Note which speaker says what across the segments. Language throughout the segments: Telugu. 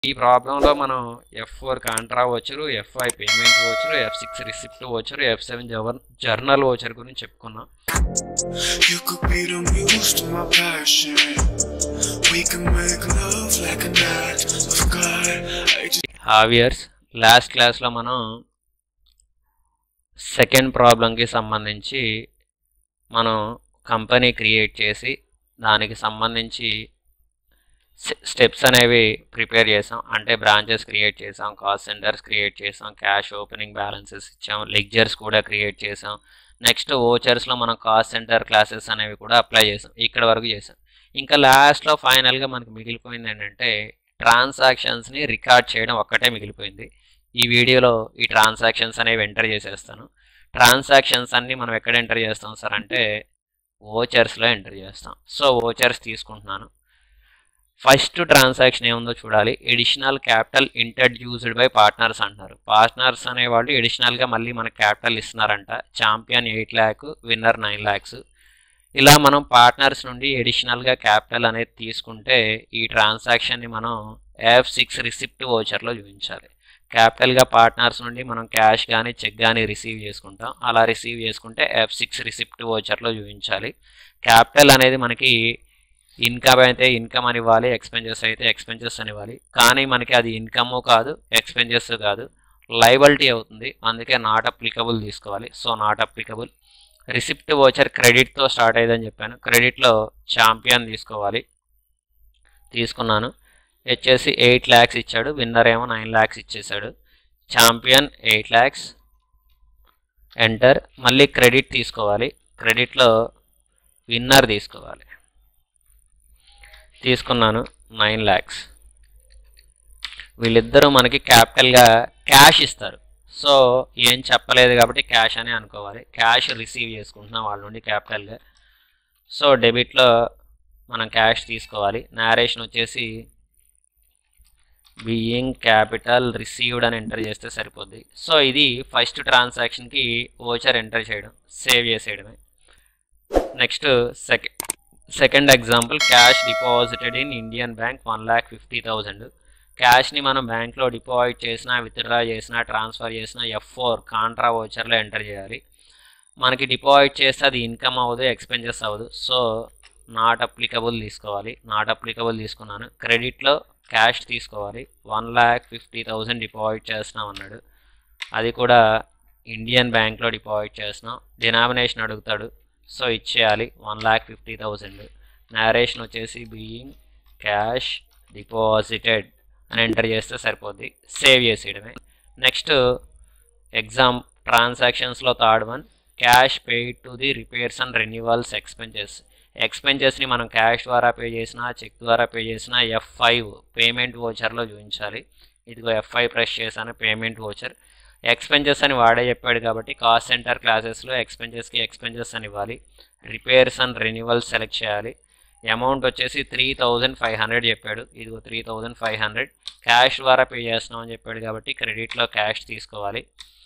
Speaker 1: ఈ ప్రాబ్లంలో మనం F four contra voucher F five payment voucher F six receipt voucher F seven journal voucher గురించి చెప్పుకున్నాం
Speaker 2: You could be the muse to my passion. We can make love like an act of God. I just
Speaker 1: హావియర్స్ లాస్ట్ క్లాస్లో మనం సెకండ్ ప్రాబ్లంకి సంబంధించి మనం కంపెనీ క్రియేట్ చేసి దానికి సంబంధించి స్టెప్స్ అనేవి ప్రిపేర్ చేసాం అంటే బ్రాంచెస్ క్రియేట్ చేసాం కాస్ట్ సెంటర్స్ క్రియేట్ చేసాం క్యాష్ ఓపెనింగ్ బ్యాలెన్సెస్ ఇచ్చాం లెక్చర్స్ కూడా క్రియేట్ చేసాం నెక్స్ట్ ఓచర్స్లో మనం కాస్ట్ సెంటర్ క్లాసెస్ అనేవి కూడా అప్లై చేసాం ఇక్కడ వరకు చేసాం ఇంకా లాస్ట్లో ఫైనల్గా మనకు మిగిలిపోయింది ఏంటంటే ట్రాన్సాక్షన్స్ని రికార్డ్ చేయడం ఒక్కటే మిగిలిపోయింది ఈ వీడియోలో ఈ ట్రాన్సాక్షన్స్ అనేవి ఎంటర్ చేసేస్తాను ట్రాన్సాక్షన్స్ అన్నీ మనం ఎక్కడ ఎంటర్ చేస్తాం సార్ అంటే ఓచర్స్లో ఎంటర్ చేస్తాం సో ఓచర్స్ తీసుకుంటున్నాను ఫస్ట్ ట్రాన్సాక్షన్ ఏముందో చూడాలి additional capital introduced by partners అంటున్నారు పార్ట్నర్స్ అనేవాళ్ళు ఎడిషనల్గా మళ్ళీ మనకు క్యాపిటల్ ఇస్తున్నారంట champion eight lakh winner nine lakhs ఇలా మనం పార్ట్నర్స్ నుండి ఎడిషనల్గా క్యాపిటల్ అనేది తీసుకుంటే ఈ ట్రాన్సాక్షన్ని మనం ఎఫ్ సిక్స్ రిసిప్ట్ ఓచర్లో చూపించాలి క్యాపిటల్గా పార్ట్నర్స్ నుండి మనం క్యాష్ కానీ చెక్ కానీ రిసీవ్ చేసుకుంటాం అలా రిసీవ్ చేసుకుంటే ఎఫ్ సిక్స్ రిసిప్ట్ ఓచర్లో చూపించాలి క్యాపిటల్ అనేది మనకి ఇన్కమ్ అయితే ఇన్కమ్ అని ఇవ్వాలి ఎక్స్పెన్సెస్ అయితే ఎక్స్పెన్సెస్ అని ఇవ్వాలి కానీ మనకి అది ఇన్కమ్ కాదు ఎక్స్పెన్సెస్ కాదు లైబిలిటీ అవుతుంది అందుకే నాట్ అప్లికబుల్ తీసుకోవాలి సో నాట్ అప్లికబుల్ రిసిప్ట్ ఓచర్ క్రెడిట్తో స్టార్ట్ అయ్యేదని చెప్పాను క్రెడిట్లో ఛాంపియన్ తీసుకోవాలి తీసుకున్నాను వచ్చేసి ఎయిట్ ల్యాక్స్ ఇచ్చాడు విన్నర్ ఏమో నైన్ ల్యాక్స్ ఇచ్చేసాడు ఛాంపియన్ ఎయిట్ ల్యాక్స్ ఎంటర్ మళ్ళీ క్రెడిట్ తీసుకోవాలి క్రెడిట్లో విన్నర్ తీసుకోవాలి తీసుకున్నాను నైన్ ల్యాక్స్ వీళ్ళిద్దరూ మనకి క్యాపిటల్గా క్యాష్ ఇస్తారు సో ఏం చెప్పలేదు కాబట్టి క్యాష్ అని అనుకోవాలి క్యాష్ రిసీవ్ చేసుకుంటున్నాం వాళ్ళ నుండి క్యాపిటల్గా సో డెబిట్లో మనం క్యాష్ తీసుకోవాలి నారేషన్ వచ్చేసి బీయింగ్ క్యాపిటల్ రిసీవ్డ్ అని ఎంటర్ చేస్తే సరిపోద్ది సో ఇది ఫస్ట్ ట్రాన్సాక్షన్కి ఓచర్ ఎంటర్ చేయడం సేవ్ చేసేయడమే next second second example cash deposited in Indian Bank one lakh fifty thousand క్యాష్ని మనం బ్యాంక్లో డిపాజిట్ చేసినా విత్డ్రా చేసినా ట్రాన్స్ఫర్ చేసినా ఎఫ్ ఫోర్ కాంట్రా ఓచర్లో ఎంటర్ చేయాలి మనకి డిపాజిట్ చేస్తే అది ఇన్కమ్ అవ్వదు ఎక్స్పెన్సెస్ అవ్వదు సో నాట్ అప్లికబుల్ తీసుకోవాలి నాట్ అప్లికబుల్ తీసుకున్నాను క్రెడిట్లో క్యాష్ తీసుకోవాలి one lakh fifty thousand deposit చేస్తున్నాం అన్నాడు అది కూడా ఇండియన్ బ్యాంక్లో డిపాజిట్ చేస్తున్నాం డినామినేషన్ అడుగుతాడు సో ఇచ్చేయాలి one lakh fifty thousand narration వచ్చేసి బీయింగ్ క్యాష్ డిపాజిటెడ్ అని ఎంటర్ చేస్తే సరిపోద్ది సేవ్ చేసేయడమే నెక్స్ట్ ఎగ్జామ్ ట్రాన్సాక్షన్స్లో third one cash paid to the repairs and renewals expenses ఎక్స్పెన్సెస్ని మనం క్యాష్ ద్వారా పే చేసినా చెక్ ద్వారా పే చేసినా ఎఫ్ ఫైవ్ పేమెంట్ ఓచర్లో చూపించాలి ఇదిగో ఎఫ్ ఫైవ్ ప్రెస్ చేశాను పేమెంట్ ఓచర్ ఎక్స్పెన్సెస్ అని వాడే చెప్పాడు కాబట్టి కాస్ట్ సెంటర్ క్లాసెస్లో ఎక్స్పెన్సెస్కి ఎక్స్పెన్సెస్ అని ఇవ్వాలి రిపేర్స్ అండ్ రెన్యువల్స్ సెలెక్ట్ చేయాలి అమౌంట్ వచ్చేసి త్రీ థౌజండ్ ఫైవ్ హండ్రెడ్ చెప్పాడు ఇదిగో three thousand five hundred cash ద్వారా పే చేస్తున్నాం అని చెప్పాడు కాబట్టి క్రెడిట్లో క్యాష్ తీసుకోవాలి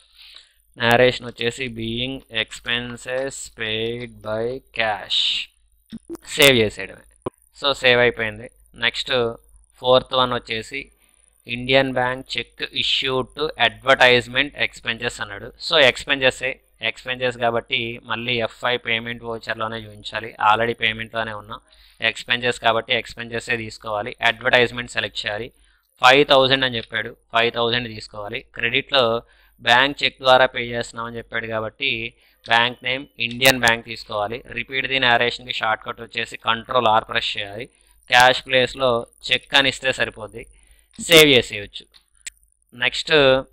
Speaker 1: నారేషన్ వచ్చేసి being expenses paid by cash save చేసేయడమే సో సేవ్ అయిపోయింది నెక్స్ట్ ఫోర్త్ వన్ వచ్చేసి Indian Bank cheque issued to advertisement expenses అన్నాడు సో ఎక్స్పెన్సెస్సే ఎక్స్పెన్సెస్ కాబట్టి మళ్ళీ ఎఫ్ఐ పేమెంట్ ఓచర్లోనే చూపించాలి ఆల్రెడీ పేమెంట్లోనే ఉన్నాం ఎక్స్పెన్సెస్ కాబట్టి ఎక్స్పెన్సెస్సే తీసుకోవాలి అడ్వర్టైజ్మెంట్ సెలెక్ట్ చేయాలి ఫైవ్ థౌజండ్ అని చెప్పాడు ఫైవ్ థౌజండ్ తీసుకోవాలి క్రెడిట్లో బ్యాంక్ చెక్ ద్వారా పే చేస్తున్నామని చెప్పాడు కాబట్టి బ్యాంక్ నేమ్ ఇండియన్ బ్యాంక్ తీసుకోవాలి రిపీట్ ది నారేషన్కి షార్ట్ కట్ వచ్చేసి కంట్రోల్ ఆర్ ప్రెస్ చేయాలి క్యాష్ ప్లేస్లో చెక్ అని ఇస్తే సరిపోద్ది సేవ్ చేసేయచ్చు నెక్స్ట్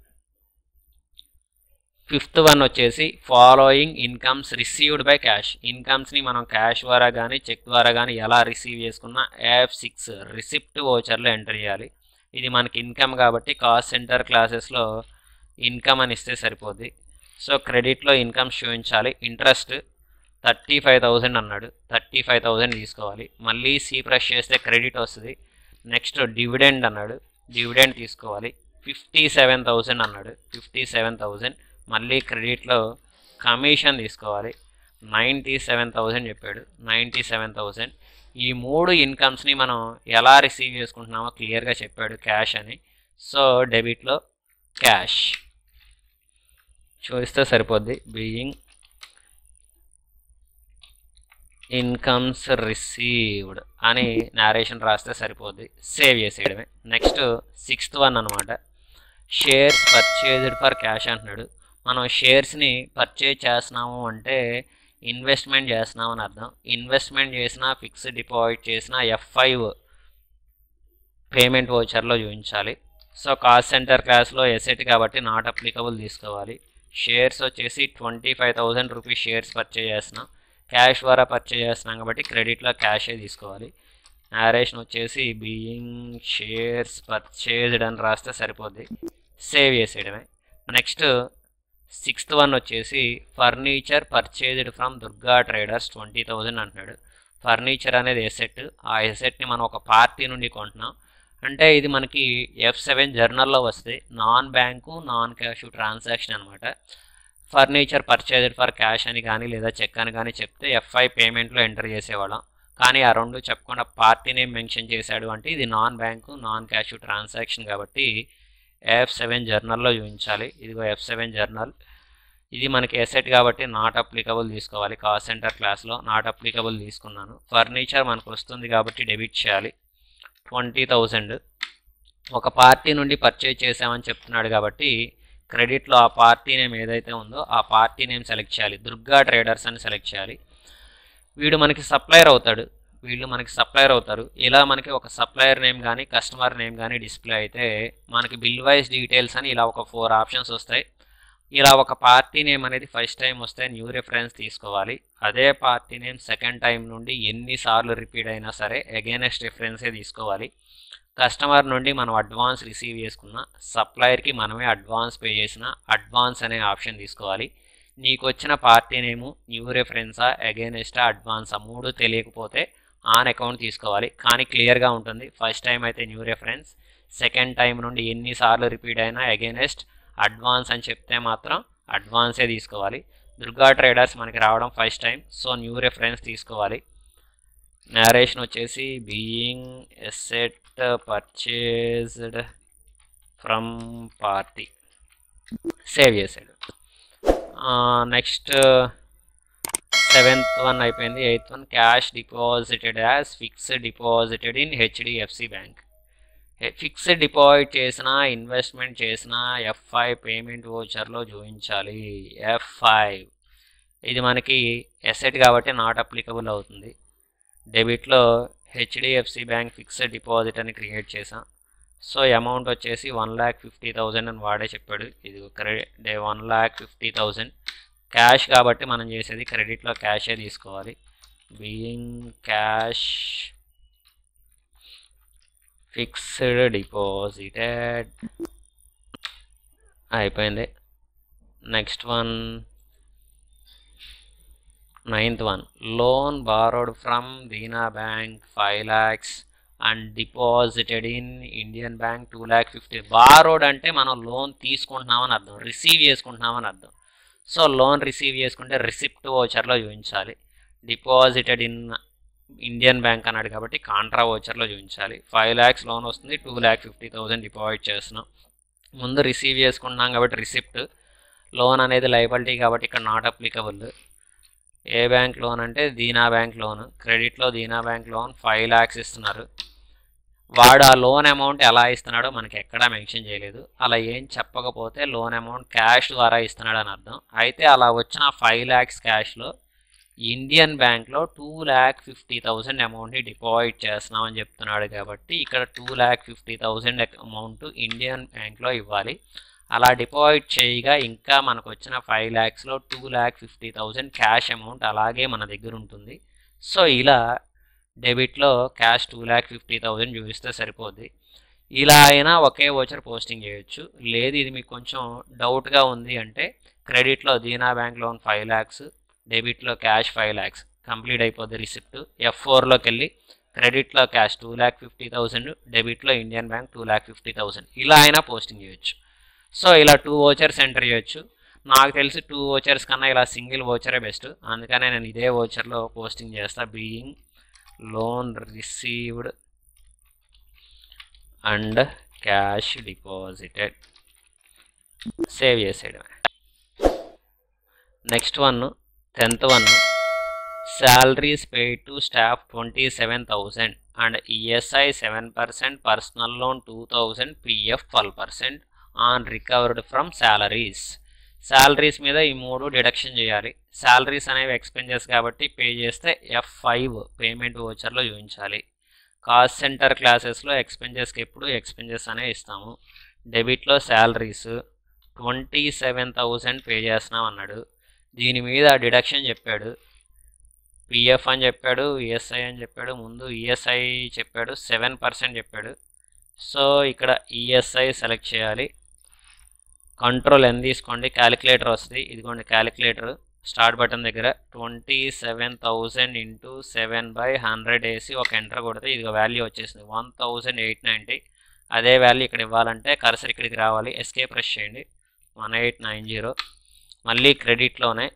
Speaker 1: ఫిఫ్త్ వన్ వచ్చేసి following incomes received by cash ఇన్కమ్స్ని మనం క్యాష్ ద్వారా కానీ చెక్ ద్వారా కానీ ఎలా రిసీవ్ చేసుకున్నా ఎఫ్ సిక్స్ రిసిప్ట్ ఓచర్లో ఎంటర్ చేయాలి ఇది మనకి ఇన్కమ్ కాబట్టి కాస్ట్ సెంటర్ క్లాసెస్లో ఇన్కమ్ అని ఇస్తే సరిపోద్ది సో క్రెడిట్లో ఇన్కమ్ చూపించాలి ఇంట్రెస్ట్ థర్టీ ఫైవ్ థౌజండ్ అన్నాడు థర్టీ ఫైవ్ థౌజండ్ తీసుకోవాలి మళ్ళీ సి ప్రెస్ చేస్తే క్రెడిట్ వస్తుంది నెక్స్ట్ డివిడెండ్ అన్నాడు డివిడెండ్ తీసుకోవాలి ఫిఫ్టీ సెవెన్ థౌజండ్ అన్నాడు ఫిఫ్టీ సెవెన్ థౌజండ్ మళ్ళీ క్రెడిట్లో కమిషన్ తీసుకోవాలి నైంటీ సెవెన్ థౌజండ్ చెప్పాడు నైంటీ సెవెన్ థౌజండ్ ఈ మూడు ఇన్కమ్స్ని మనం ఎలా రిసీవ్ చేసుకుంటున్నామో క్లియర్గా చెప్పాడు క్యాష్ అని సో డెబిట్లో క్యాష్ చూస్తే సరిపోద్ది బీయింగ్ ఇన్కమ్స్ రిసీవ్డ్ అని నారేషన్ రాస్తే సరిపోద్ది సేవ్ చేసేయడమే నెక్స్ట్ సిక్స్త్ వన్ అనమాట షేర్స్ పర్చేజ్డ్ ఫర్ క్యాష్ అంటున్నాడు మనం షేర్స్ని పర్చేజ్ చేస్తున్నాము అంటే ఇన్వెస్ట్మెంట్ చేస్తున్నాం అని అర్థం ఇన్వెస్ట్మెంట్ చేసిన ఫిక్స్డ్ డిపాజిట్ చేసిన ఎఫ్ ఫైవ్ పేమెంట్ ఓచర్లో చూపించాలి సో కాస్ట్ సెంటర్ క్లాస్లో ఎసెట్ కాబట్టి నాట్ అప్లికబుల్ తీసుకోవాలి షేర్స్ వచ్చేసి twenty five thousand rupees shares purchase చేస్తున్నాం క్యాష్ ద్వారా పర్చేజ్ చేస్తున్నాం కాబట్టి క్రెడిట్లో క్యాషే తీసుకోవాలి నారేషన్ వచ్చేసి బీయింగ్ షేర్స్ పర్చేజ్డ్ అని రాస్తే సరిపోద్ది సేవ్ చేసేయడమే నెక్స్ట్ సిక్స్త్ వన్ వచ్చేసి furniture purchased from Durga traders twenty thousand అంటున్నాడు ఫర్నిచర్ అనేది ఎసెట్ ఆ ఎసెట్ని మనం ఒక పార్టీ నుండి కొంటున్నాం అంటే ఇది మనకి ఎఫ్ సెవెన్ జర్నల్లో వస్తే non bank non cash transaction అనమాట ఫర్నిచర్ పర్చేజ్డ్ ఫర్ క్యాష్ అని కానీ లేదా చెక్ అని కానీ చెప్తే ఎఫ్ఐ పేమెంట్లో ఎంటర్ చేసేవాళ్ళం కానీ ఆ రెండు చెప్పకుండా పార్టీ నేమ్ మెన్షన్ చేశాడు అంటే ఇది non bank non cash transaction కాబట్టి ఎఫ్ సెవెన్ జర్నల్లో చూపించాలి ఇదిగో ఎఫ్ సెవెన్ జర్నల్ ఇది మనకి ఎసెట్ కాబట్టి నాట్ అప్లికబుల్ తీసుకోవాలి కాస్ట్ సెంటర్ క్లాస్లో నాట్ అప్లికబుల్ తీసుకున్నాను ఫర్నిచర్ మనకు వస్తుంది కాబట్టి డెబిట్ చేయాలి ట్వంటీ థౌజండ్ ఒక పార్టీ నుండి పర్చేజ్ చేసామని చెప్తున్నాడు కాబట్టి క్రెడిట్లో ఆ పార్టీ నేమ్ ఏదైతే ఉందో ఆ పార్టీ నేమ్ సెలెక్ట్ చేయాలి దుర్గా ట్రేడర్స్ అని సెలెక్ట్ చేయాలి వీడు మనకి సప్లయర్ అవుతాడు వీళ్ళు మనకి సప్లయర్ అవుతారు ఇలా మనకి ఒక సప్లయర్ నేమ్ కానీ కస్టమర్ నేమ్ కానీ డిస్ప్లే అయితే మనకి బిల్ వైజ్ డీటెయిల్స్ అని ఇలా ఒక ఫోర్ ఆప్షన్స్ వస్తాయి ఇలా ఒక పార్టీ నేమ్ అనేది ఫస్ట్ టైం వస్తే న్యూ రిఫరెన్స్ తీసుకోవాలి అదే పార్టీ నేమ్ సెకండ్ టైం నుండి ఎన్నిసార్లు రిపీట్ అయినా సరే అగైనెస్ట్ రిఫరెన్సే తీసుకోవాలి కస్టమర్ నుండి మనం అడ్వాన్స్ రిసీవ్ చేసుకున్న సప్లయర్కి మనమే అడ్వాన్స్ పే చేసిన అడ్వాన్స్ అనే ఆప్షన్ తీసుకోవాలి నీకు వచ్చిన పార్టీ నేము న్యూ రెఫరెన్సా అగైనెస్టా అడ్వాన్సా మూడు తెలియకపోతే ఆన్ అకౌంట్ తీసుకోవాలి కానీ క్లియర్గా ఉంటుంది ఫస్ట్ టైం అయితే న్యూ రెఫరెన్స్ సెకండ్ టైం నుండి ఎన్నిసార్లు రిపీట్ అయినా అగైనెస్ట్ అడ్వాన్స్ అని చెప్తే మాత్రం అడ్వాన్సే తీసుకోవాలి దుర్గా ట్రేడర్స్ మనకి రావడం first time so new reference తీసుకోవాలి నేరేషన్ వచ్చేసి being asset purchased from party save చేసాడు నెక్స్ట్ సెవెంత్ వన్ అయిపోయింది eighth one cash deposited as fixed deposited in HDFC bank fixed deposit చేసిన ఇన్వెస్ట్మెంట్ చేసిన ఎఫ్ ఫైవ్ పేమెంట్ ఓచర్లో చూపించాలి ఎఫ్ ఫైవ్ ఇది మనకి ఎసెట్ కాబట్టి నాట్ అప్లికబుల్ అవుతుంది డెబిట్లో హెచ్డిఎఫ్సి బ్యాంక్ ఫిక్స్డ్ డిపాజిట్ అని క్రియేట్ చేసాం సో అమౌంట్ వచ్చేసి వన్ ల్యాక్ ఫిఫ్టీ థౌజండ్ అని వాడే చెప్పాడు ఇది credit one lakh fifty thousand cash కాబట్టి మనం చేసేది క్రెడిట్లో క్యాషే తీసుకోవాలి బీయింగ్ క్యాష్ ఫిక్స్డ్ డిపాజిటెడ్ అయిపోయింది next one ninth one loan borrowed from Dena Bank five lakhs and deposited in Indian Bank two lakh fifty borrowed అంటే మనం లోన్ తీసుకుంటున్నామని అర్థం రిసీవ్ చేసుకుంటున్నామని అర్థం సో లోన్ రిసీవ్ చేసుకుంటే రిసిప్ట్ ఓచర్లో చూపించాలి డిపాజిటెడ్ ఇన్ ఇండియన్ బ్యాంక్ అన్నాడు కాబట్టి కాంట్రా ఓచర్లో చూపించాలి ఫైవ్ ల్యాక్స్ లోన్ వస్తుంది two lakh fifty thousand deposit చేస్తున్నాం ముందు రిసీవ్ చేసుకుంటున్నాం కాబట్టి రిసిప్ట్ లోన్ అనేది లైబిలిటీ కాబట్టి ఇక్కడ నాట్ అప్లికబుల్ ఏ బ్యాంక్ లోన్ అంటే దీనా బ్యాంక్ లోన్ క్రెడిట్లో Dena Bank loan five lakhs ఇస్తున్నారు వాడు ఆ లోన్ అమౌంట్ ఎలా ఇస్తున్నాడో మనకి ఎక్కడా మెన్షన్ చేయలేదు అలా ఏం చెప్పకపోతే లోన్ అమౌంట్ క్యాష్ ద్వారా ఇస్తున్నాడు అని అర్థం అయితే అలా వచ్చిన ఫైవ్ ల్యాక్స్ క్యాష్లో ఇండియన్ బ్యాంక్లో టూ ల్యాక్ ఫిఫ్టీ థౌజండ్ అమౌంట్ని డిపాజిట్ చేస్తున్నామని చెప్తున్నాడు కాబట్టి ఇక్కడ two lakh fifty thousand amount Indian బ్యాంక్లో ఇవ్వాలి అలా డిపాజిట్ చేయగా ఇంకా మనకు వచ్చిన ఫైవ్ ల్యాక్స్లో two lakh fifty thousand cash amount అలాగే మన దగ్గర ఉంటుంది సో ఇలా డెబిట్లో cash two lakh fifty thousand చూపిస్తే సరిపోద్ది ఇలా అయినా ఒకే ఓచర్ పోస్టింగ్ చేయొచ్చు లేదు ఇది మీకు కొంచెం డౌట్గా ఉంది అంటే క్రెడిట్లో Dena Bank loan five lakhs డెబిట్లో క్యాష్ ఫైవ్ ల్యాక్స్ కంప్లీట్ అయిపోద్ది రిసిప్ట్ ఎఫ్ ఫోర్లోకి వెళ్ళి క్రెడిట్లో cash two lakh fifty thousand డెబిట్లో Indian Bank two lakh fifty thousand ఇలా అయినా పోస్టింగ్ చేయొచ్చు సో ఇలా టూ ఓచర్స్ ఎంటర్ చేయొచ్చు నాకు తెలిసి టూ ఓచర్స్ కన్నా ఇలా సింగిల్ ఓచరే బెస్ట్ అందుకనే నేను ఇదే ఓచర్లో పోస్టింగ్ చేస్తా being loan received and cash deposited save చేసేయడమే next one tenth one salaries paid to staff twenty seven thousand and ESI seven percent personal loan two thousand PF twelve percent on recovered from salaries salaries మీద ఈ మూడు డిడక్షన్ చేయాలి శాలరీస్ అనేవి ఎక్స్పెన్సెస్ కాబట్టి పే చేస్తే ఎఫ్ ఫైవ్ పేమెంట్ ఓచర్లో చూపించాలి కాస్ట్ సెంటర్ క్లాసెస్లో ఎక్స్పెన్సెస్కి ఎప్పుడు ఎక్స్పెన్సెస్ అనే ఇస్తాము డెబిట్లో salaries twenty seven thousand pay చేస్తున్నాం అన్నాడు దీని మీద డిడక్షన్ చెప్పాడు పిఎఫ్ అని చెప్పాడు ఈఎస్ఐ అని చెప్పాడు ముందు ఈఎస్ఐ చెప్పాడు సెవెన్ పర్సెంట్ చెప్పాడు సో ఇక్కడ ఈఎస్ఐ సెలెక్ట్ చేయాలి కంట్రోల్ ఎన్ తీసుకోండి క్యాలిక్యులేటర్ వస్తుంది ఇదిగోండి క్యాలిక్యులేటర్ స్టార్ట్ బటన్ దగ్గర twenty seven thousand into seven by hundred వేసి ఒక ఎంటర్ కొడితే ఇది వాల్యూ వచ్చేసింది వన్ థౌజండ్ ఎయిట్ నైంటీ అదే వాల్యూ ఇక్కడ ఇవ్వాలంటే కర్సర్ ఇక్కడికి రావాలి ఎస్కే ప్రెస్ చేయండి వన్ ఎయిట్ నైన్ జీరో మళ్ళీ క్రెడిట్లోనే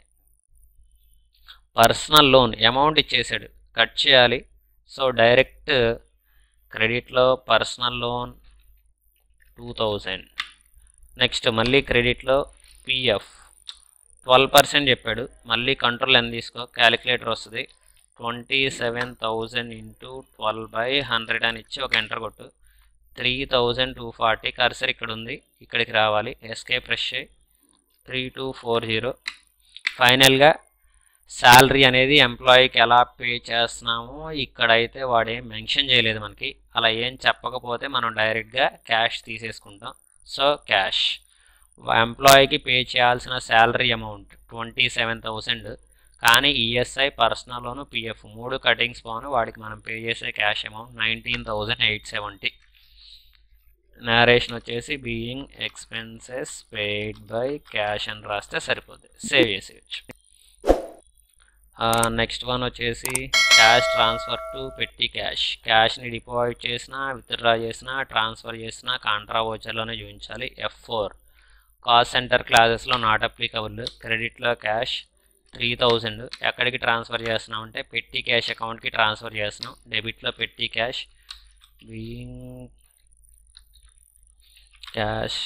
Speaker 1: పర్సనల్ లోన్ అమౌంట్ ఇచ్చేసాడు కట్ చేయాలి సో డైరెక్ట్ క్రెడిట్లో personal loan two thousand next మళ్ళీ క్రెడిట్లో పిఎఫ్ ట్వెల్వ్ పర్సెంట్ చెప్పాడు మళ్ళీ కంట్రోల్ ఎంత తీసుకో క్యాలిక్యులేటర్ వస్తుంది twenty seven thousand into twelve by hundred అని ఇచ్చి ఒక ఎంటర్ కొట్టు three thousand two forty cursor ఇక్కడ ఉంది ఇక్కడికి రావాలి esc press three two four zero ఫైనల్గా శాలరీ అనేది ఎంప్లాయీకి ఎలా పే చేస్తున్నామో ఇక్కడైతే వాడు ఏం మెన్షన్ చేయలేదు మనకి అలా ఏం చెప్పకపోతే మనం డైరెక్ట్గా క్యాష్ తీసేసుకుంటాం సో క్యాష్ ఎంప్లాయీకి పే చేయాల్సిన salary amount twenty seven thousand కానీ ఈఎస్ఐ పర్సనల్ లోను పిఎఫ్ మూడు కటింగ్స్ పోను వాడికి మనం పే చేసే cash amount nineteen thousand eight seventy narration వచ్చేసి being expenses paid by cash అని రాస్తే సరిపోద్ది సేవ్ చేసేయచ్చు నెక్స్ట్ వన్ వచ్చేసి క్యాష్ ట్రాన్స్ఫర్ టు పెట్టి క్యాష్ క్యాష్ని డిపాజిట్ చేసినా విత్డ్రా చేసినా ట్రాన్స్ఫర్ చేసినా కాంట్రా ఓచర్లోనే చూపించాలి ఎఫ్ ఫోర్ కాస్ట్ సెంటర్ క్లాసెస్లో నాట్ అప్లికబుల్ క్రెడిట్లో క్యాష్ త్రీ థౌజండ్ ఎక్కడికి ట్రాన్స్ఫర్ చేస్తున్నాం అంటే పెట్టి క్యాష్ అకౌంట్కి ట్రాన్స్ఫర్ చేస్తున్నాం డెబిట్లో పెట్టి cash being cash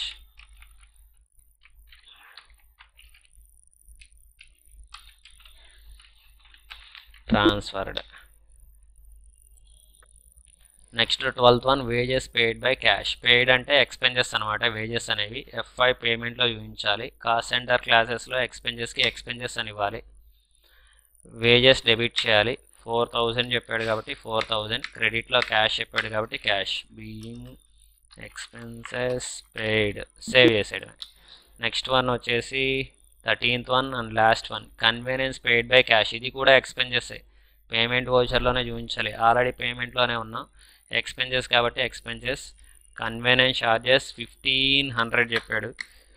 Speaker 1: transferred next twelfth one wages paid by cash paid అంటే ఎక్స్పెన్సెస్ అనమాట వేజెస్ అనేవి ఎఫ్ఐ పేమెంట్లో చూపించాలి కాస్ట్ సెంటర్ క్లాసెస్లో ఎక్స్పెన్సెస్కి ఎక్స్పెన్సెస్ అని ఇవ్వాలి వేజెస్ డెబిట్ చేయాలి ఫోర్ థౌజండ్ చెప్పాడు కాబట్టి ఫోర్ థౌజండ్ క్రెడిట్లో క్యాష్ చెప్పాడు కాబట్టి cash being expenses paid save చేసాడు నెక్స్ట్ వన్ వచ్చేసి thirteenth one and last one convenience paid by cash ఇది కూడా ఎక్స్పెన్సెస్ పేమెంట్ వోచర్లోనే చూపించాలి ఆల్రెడీ పేమెంట్లోనే ఉన్నాం ఎక్స్పెన్సెస్ కాబట్టి expenses convenience charges fifteen hundred చెప్పాడు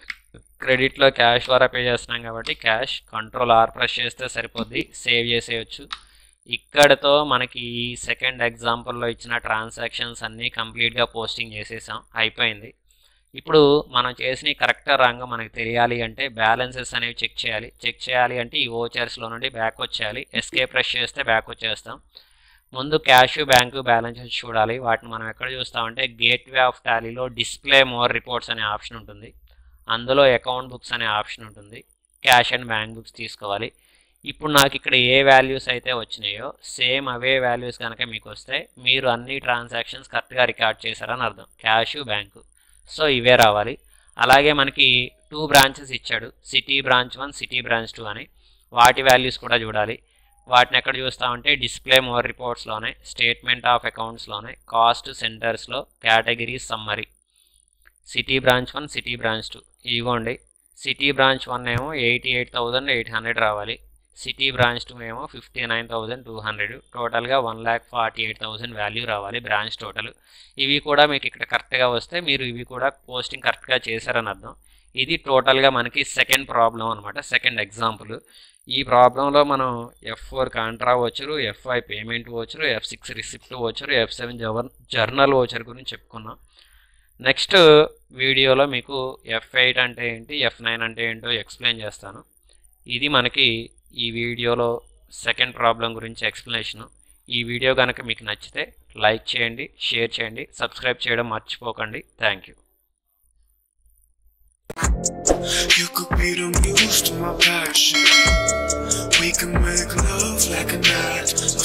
Speaker 1: క్రెడిట్లో క్యాష్ ద్వారా పే చేస్తున్నాం కాబట్టి క్యాష్ కంట్రోల్ ఆర్ ప్రెస్ చేస్తే సరిపోద్ది సేవ్ చేసేయచ్చు ఇక్కడతో మనకి ఈ సెకండ్ ఎగ్జాంపుల్లో ఇచ్చిన ట్రాన్సాక్షన్స్ అన్నీ కంప్లీట్గా పోస్టింగ్ చేసేసాం అయిపోయింది ఇప్పుడు మనం చేసిన కరెక్ట్ రాంగ్ మనకి తెలియాలి అంటే బ్యాలెన్సెస్ అనేవి చెక్ చేయాలి చెక్ చేయాలి అంటే ఈ ఓచర్స్లో నుండి బ్యాక్ వచ్చేయాలి ఎస్కే ప్రెస్ చేస్తే బ్యాక్ వచ్చేస్తాం ముందు క్యాష్ బ్యాంకు బ్యాలెన్సెస్ చూడాలి వాటిని మనం ఎక్కడ చూస్తామంటే గేట్వే ఆఫ్ టాలీలో డిస్ప్లే మోర్ రిపోర్ట్స్ అనే ఆప్షన్ ఉంటుంది అందులో అకౌంట్ బుక్స్ అనే ఆప్షన్ ఉంటుంది క్యాష్ అండ్ బ్యాంక్ బుక్స్ తీసుకోవాలి ఇప్పుడు నాకు ఇక్కడ ఏ వాల్యూస్ అయితే వచ్చినాయో సేమ్ అవే వాల్యూస్ కనుక మీకు వస్తే మీరు అన్ని ట్రాన్సాక్షన్స్ కరెక్ట్గా రికార్డ్ చేశారని అర్థం క్యాష్ బ్యాంకు సో ఇవే రావాలి అలాగే మనకి టూ బ్రాంచెస్ ఇచ్చాడు city branch one city branch two అని వాటి వాల్యూస్ కూడా చూడాలి వాటిని ఎక్కడ చూస్తామంటే డిస్ప్లే మోర్ రిపోర్ట్స్లోనే స్టేట్మెంట్ ఆఫ్ అకౌంట్స్లోనే కాస్ట్ సెంటర్స్లో categories summary city branch one city branch two ఇదిగోండి సిటీ బ్రాంచ్ వన్ ఏమో eighty eight thousand eight hundred రావాలి సిటీ బ్రాంచ్ టూ ఏమో fifty nine thousand two hundred టోటల్గా one lakh forty eight thousand value రావాలి బ్రాంచ్ టోటల్ ఇవి కూడా మీకు ఇక్కడ కరెక్ట్గా వస్తే మీరు ఇవి కూడా పోస్టింగ్ కరెక్ట్గా చేశారని అర్థం ఇది టోటల్గా మనకి సెకండ్ ప్రాబ్లం అనమాట సెకండ్ ఎగ్జాంపుల్ ఈ ప్రాబ్లంలో మనం F four contra voucher F five payment voucher F six receipt voucher F seven జవర్ జర్నల్ వచ్చర్ గురించి చెప్పుకున్నాం నెక్స్ట్ వీడియోలో మీకు ఎఫ్ ఎయిట్ అంటే ఏంటి ఎఫ్ నైన్ అంటే ఏంటో ఎక్స్ప్లెయిన్ చేస్తాను ఇది మనకి ఈ వీడియోలో సెకండ్ ప్రాబ్లం గురించి ఎక్స్ప్లెనేషను ఈ వీడియో కనుక మీకు నచ్చితే లైక్ చేయండి షేర్ చేయండి సబ్స్క్రైబ్ చేయడం మర్చిపోకండి thank you
Speaker 2: You could be the muse to my passion. We can make love like a night